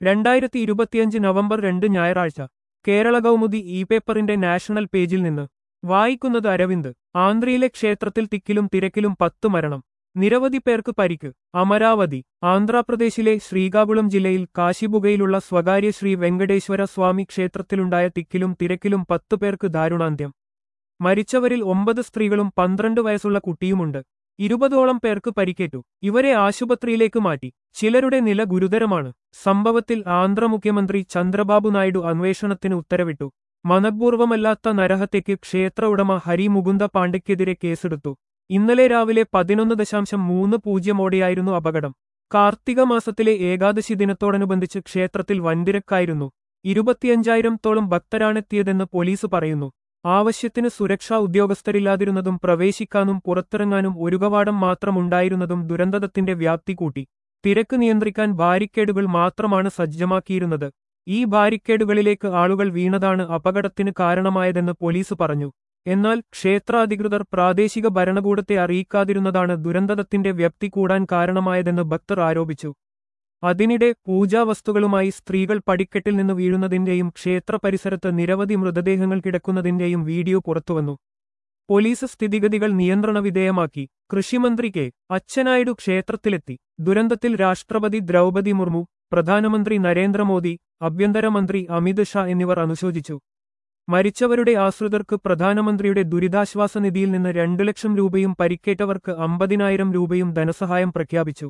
രണ്ടായിരത്തി ഇരുപത്തിയഞ്ച് നവംബർ രണ്ട് ഞായറാഴ്ച കേരള കൗമുദി ഇ പേപ്പറിന്റെ നാഷണൽ പേജിൽ നിന്ന് വായിക്കുന്നത് അരവിന്ദ് ആന്ധ്രയിലെ ക്ഷേത്രത്തിൽ തിക്കിലും തിരക്കിലും പത്ത് മരണം നിരവധി പേർക്ക് പരിക്ക് അമരാവതി ആന്ധ്രാപ്രദേശിലെ ശ്രീകാകുളം ജില്ലയിൽ കാശിബുഗയിലുള്ള സ്വകാര്യ ശ്രീ വെങ്കടേശ്വര സ്വാമി ക്ഷേത്രത്തിലുണ്ടായ തിക്കിലും തിരക്കിലും പത്തു പേർക്ക് ദാരുണാന്ത്യം മരിച്ചവരിൽ ഒമ്പത് സ്ത്രീകളും പന്ത്രണ്ട് വയസ്സുള്ള കുട്ടിയുമുണ്ട് ഇരുപതോളം പേർക്ക് പരിക്കേറ്റു ഇവരെ ആശുപത്രിയിലേക്ക് മാറ്റി ചിലരുടെ നില ഗുരുതരമാണ് സംഭവത്തിൽ ആന്ധ്ര മുഖ്യമന്ത്രി ചന്ദ്രബാബു നായിഡു അന്വേഷണത്തിന് ഉത്തരവിട്ടു മനഃപൂർവമല്ലാത്ത നരഹത്യയ്ക്ക് ക്ഷേത്ര ഉടമ ഹരി മുകുന്ദ പാണ്ഡയ്ക്കെതിരെ കേസെടുത്തു ഇന്നലെ രാവിലെ പതിനൊന്ന് ദശാംശം മൂന്ന് പൂജ്യമോടെയായിരുന്നു അപകടം കാർത്തിക മാസത്തിലെ ഏകാദശി ദിനത്തോടനുബന്ധിച്ച് ക്ഷേത്രത്തിൽ വൻതിരക്കായിരുന്നു ഇരുപത്തിയഞ്ചായിരത്തോളം ഭക്തരാണെത്തിയതെന്ന് പോലീസ് പറയുന്നു ആവശ്യത്തിന് സുരക്ഷാ ഉദ്യോഗസ്ഥരില്ലാതിരുന്നതും പ്രവേശിക്കാനും പുറത്തിറങ്ങാനും ഒരു കവാടം മാത്രമുണ്ടായിരുന്നതും ദുരന്തത്തിന്റെ വ്യാപ്തി കൂട്ടി തിരക്ക് നിയന്ത്രിക്കാൻ ബാരിക്കേഡുകൾ മാത്രമാണ് സജ്ജമാക്കിയിരുന്നത് ഈ ബാരിക്കേഡുകളിലേക്ക് ആളുകൾ വീണതാണ് അപകടത്തിന് കാരണമായതെന്ന് പോലീസ് പറഞ്ഞു എന്നാൽ ക്ഷേത്രാധികൃതർ പ്രാദേശിക ഭരണകൂടത്തെ അറിയിക്കാതിരുന്നതാണ് ദുരന്തത്തിന്റെ വ്യാപ്തി കൂടാൻ കാരണമായതെന്ന് ഭക്തർ ആരോപിച്ചു അതിനിടെ പൂജാവസ്തുക്കളുമായി സ്ത്രീകൾ പടിക്കെട്ടിൽ നിന്ന് വീഴുന്നതിന്റെയും ക്ഷേത്ര പരിസരത്ത് നിരവധി മൃതദേഹങ്ങൾ കിടക്കുന്നതിന്റെയും വീഡിയോ പുറത്തുവന്നു പോലീസ് സ്ഥിതിഗതികൾ നിയന്ത്രണ വിധേയമാക്കി കൃഷിമന്ത്രി കെ അച്ഛനായിഡു ക്ഷേത്രത്തിലെത്തി ദുരന്തത്തിൽ രാഷ്ട്രപതി ദ്രൗപതി മുർമു പ്രധാനമന്ത്രി നരേന്ദ്രമോദി ആഭ്യന്തരമന്ത്രി അമിത് ഷാ എന്നിവർ അനുശോചിച്ചു മരിച്ചവരുടെ ആശ്രിതർക്ക് പ്രധാനമന്ത്രിയുടെ ദുരിതാശ്വാസ നിധിയിൽ നിന്ന് രണ്ടു ലക്ഷം രൂപയും പരിക്കേറ്റവർക്ക് അമ്പതിനായിരം രൂപയും ധനസഹായം പ്രഖ്യാപിച്ചു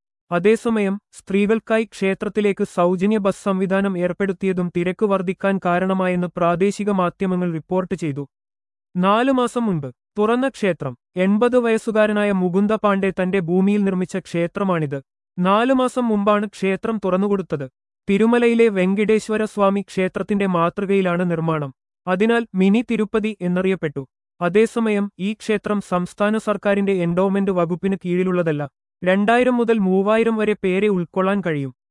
അതേസമയം സ്ത്രീകൾക്കായി ക്ഷേത്രത്തിലേക്ക് സൗജന്യ ബസ് സംവിധാനം ഏർപ്പെടുത്തിയതും തിരക്ക് വർദ്ധിക്കാൻ കാരണമായെന്ന് പ്രാദേശിക മാധ്യമങ്ങൾ റിപ്പോർട്ട് ചെയ്തു നാലു മാസം മുൻപ് തുറന്ന ക്ഷേത്രം എൺപത് വയസ്സുകാരനായ മുകുന്ദ പാണ്ഡെ തന്റെ ഭൂമിയിൽ നിർമ്മിച്ച ക്ഷേത്രമാണിത് നാലു മാസം മുമ്പാണ് ക്ഷേത്രം തുറന്നുകൊടുത്തത് തിരുമലയിലെ വെങ്കിടേശ്വര സ്വാമി ക്ഷേത്രത്തിന്റെ മാതൃകയിലാണ് നിർമ്മാണം അതിനാൽ മിനി തിരുപ്പതി എന്നറിയപ്പെട്ടു അതേസമയം ഈ ക്ഷേത്രം സംസ്ഥാന സർക്കാരിന്റെ എൻഡോമെന്റ് വകുപ്പിന് കീഴിലുള്ളതല്ല രണ്ടായിരം മുതൽ മൂവായിരം വരെ പേരെ ഉൾക്കൊള്ളാൻ കഴിയും